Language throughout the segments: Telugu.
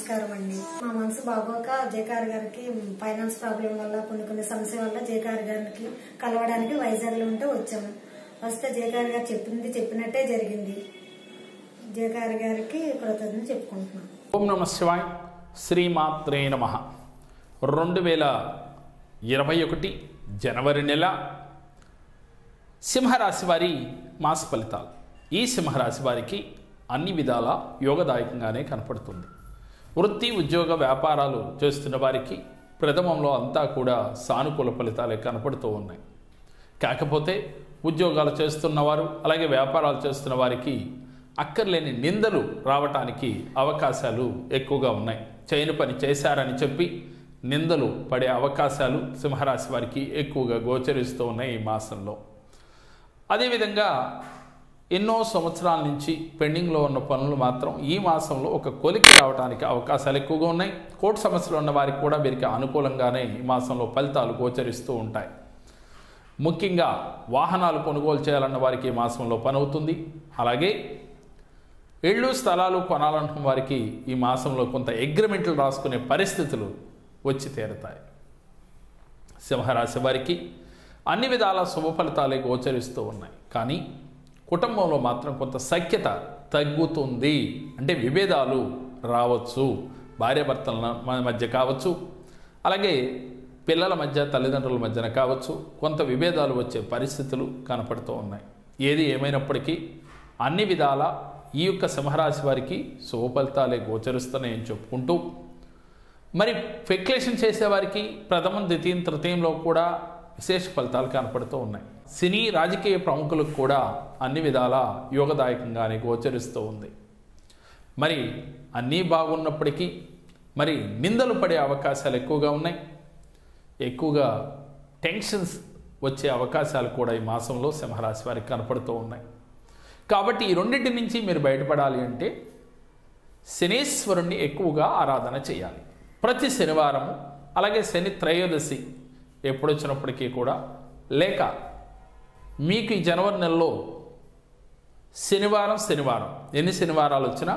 నమస్కారం అండి మా మనసు బాగోక జేకార్ గారికి ఫైనాన్స్ ప్రాబ్లం వల్ల కొన్ని కొన్ని సమస్య వల్ల జేకార్ గారికి కలవడానికి వైజాగ్ లో ఉంటే వచ్చాము వస్తే జేకార్ గారు చెప్పింది చెప్పినట్టే జరిగింది జేకార్ గారికి కృతజ్ఞత చెప్పుకుంటున్నాం ఓం నమ శివాయ్ శ్రీమాత్రే నమ రెండు వేల ఇరవై ఒకటి జనవరి నెల సింహరాశి వారి మాస ఫలితాలు ఈ సింహరాశి వారికి అన్ని విధాల యోగదాయకంగానే కనపడుతుంది వృత్తి ఉద్యోగ వ్యాపారాలు చేస్తున్న వారికి ప్రథమంలో అంతా కూడా సానుకూల ఫలితాలే కనపడుతూ ఉన్నాయి కాకపోతే ఉద్యోగాలు చేస్తున్నవారు అలాగే వ్యాపారాలు చేస్తున్న వారికి అక్కర్లేని నిందలు రావటానికి అవకాశాలు ఎక్కువగా ఉన్నాయి చేయని పని చేశారని చెప్పి నిందలు పడే అవకాశాలు సింహరాశి వారికి ఎక్కువగా గోచరిస్తూ ఉన్నాయి ఈ మాసంలో అదేవిధంగా ఎన్నో సంవత్సరాల నుంచి పెండింగ్లో ఉన్న పనులు మాత్రం ఈ మాసంలో ఒక కొలికి రావడానికి అవకాశాలు ఎక్కువగా ఉన్నాయి కోర్టు సమస్యలు ఉన్న వారికి కూడా వీరికి అనుకూలంగానే ఈ మాసంలో ఫలితాలు గోచరిస్తూ ఉంటాయి ముఖ్యంగా వాహనాలు కొనుగోలు చేయాలన్న వారికి ఈ మాసంలో పని అవుతుంది అలాగే ఇళ్ళు స్థలాలు కొనాలనుకున్న వారికి ఈ మాసంలో కొంత అగ్రిమెంట్లు రాసుకునే పరిస్థితులు వచ్చి తీరుతాయి సింహరాశి వారికి అన్ని విధాల శుభ ఫలితాలే గోచరిస్తూ ఉన్నాయి కానీ కుటుంబంలో మాత్రం కొంత సఖ్యత తగ్గుతుంది అంటే విభేదాలు రావచ్చు భార్యాభర్తల మ- మధ్య కావచ్చు అలాగే పిల్లల మధ్య తల్లిదండ్రుల మధ్యన కావచ్చు కొంత విభేదాలు వచ్చే పరిస్థితులు కనపడుతూ ఉన్నాయి ఏది ఏమైనప్పటికీ అన్ని విధాల ఈ యొక్క సింహరాశి వారికి శుభ ఫలితాలే గోచరిస్తున్నాయని చెప్పుకుంటూ మరి ఫెక్యులేషన్ చేసేవారికి ప్రథమం ద్వితీయం తృతీయంలో కూడా విశేష ఫలితాలు కనపడుతూ ఉన్నాయి సినీ రాజకీయ ప్రముఖులకు కూడా అన్ని విధాల యోగదాయకంగానే గోచరిస్తూ ఉంది మరి అన్నీ బాగున్నప్పటికీ మరి నిందలు పడే అవకాశాలు ఎక్కువగా ఉన్నాయి ఎక్కువగా టెన్షన్స్ వచ్చే అవకాశాలు కూడా ఈ మాసంలో సింహరాశి వారికి కనపడుతూ ఉన్నాయి కాబట్టి ఈ రెండింటి నుంచి మీరు బయటపడాలి అంటే శనేశ్వరుణ్ణి ఎక్కువగా ఆరాధన చేయాలి ప్రతి శనివారము అలాగే శని త్రయోదశి ఎప్పుడొచ్చినప్పటికీ కూడా లేక మీకు ఈ జనవరి నెలలో శనివారం శనివారం ఎన్ని శనివారాలు వచ్చినా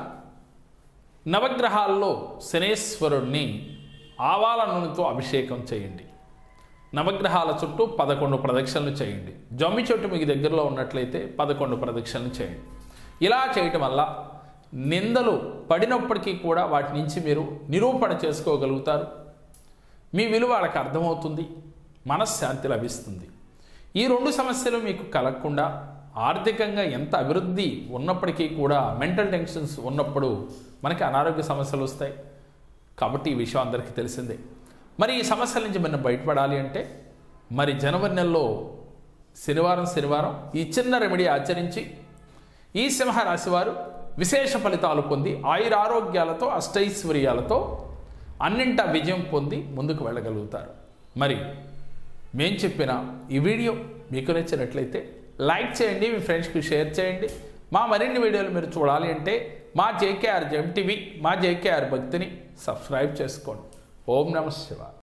నవగ్రహాల్లో శనేశ్వరుణ్ణి ఆవాల నూనెతో అభిషేకం చేయండి నవగ్రహాల చుట్టూ పదకొండు ప్రదక్షిణలు చేయండి జమ్మి చెట్టు మీకు దగ్గరలో ఉన్నట్లయితే పదకొండు ప్రదక్షిణలు చేయండి ఇలా చేయటం వల్ల నిందలు పడినప్పటికీ కూడా వాటి నుంచి మీరు నిరూపణ చేసుకోగలుగుతారు మీ విలువ వాళ్ళకి అర్థమవుతుంది మనశ్శాంతి లభిస్తుంది ఈ రెండు సమస్యలు మీకు కలగకుండా ఆర్థికంగా ఎంత అభివృద్ధి ఉన్నప్పటికీ కూడా మెంటల్ టెన్షన్స్ ఉన్నప్పుడు మనకి అనారోగ్య సమస్యలు వస్తాయి కాబట్టి ఈ విషయం అందరికీ తెలిసిందే మరి ఈ సమస్యల నుంచి మనం బయటపడాలి అంటే మరి జనవరి నెలలో శనివారం శనివారం ఈ చిన్న రెమెడీ ఆచరించి ఈ సింహరాశి వారు విశేష ఫలితాలు పొంది ఆయురారోగ్యాలతో అష్టైశ్వర్యాలతో అన్నింటా విజయం పొంది ముందుకు వెళ్ళగలుగుతారు మరి మేం చెప్పిన ఈ వీడియో మీకు నచ్చినట్లయితే లైక్ చేయండి మీ ఫ్రెండ్స్కి షేర్ చేయండి మా మరిన్ని వీడియోలు మీరు చూడాలి అంటే మా జేకేఆర్ జెమ్ టీవీ మా జేకేఆర్ భక్తిని సబ్స్క్రైబ్ చేసుకోండి ఓం నమ శివాయ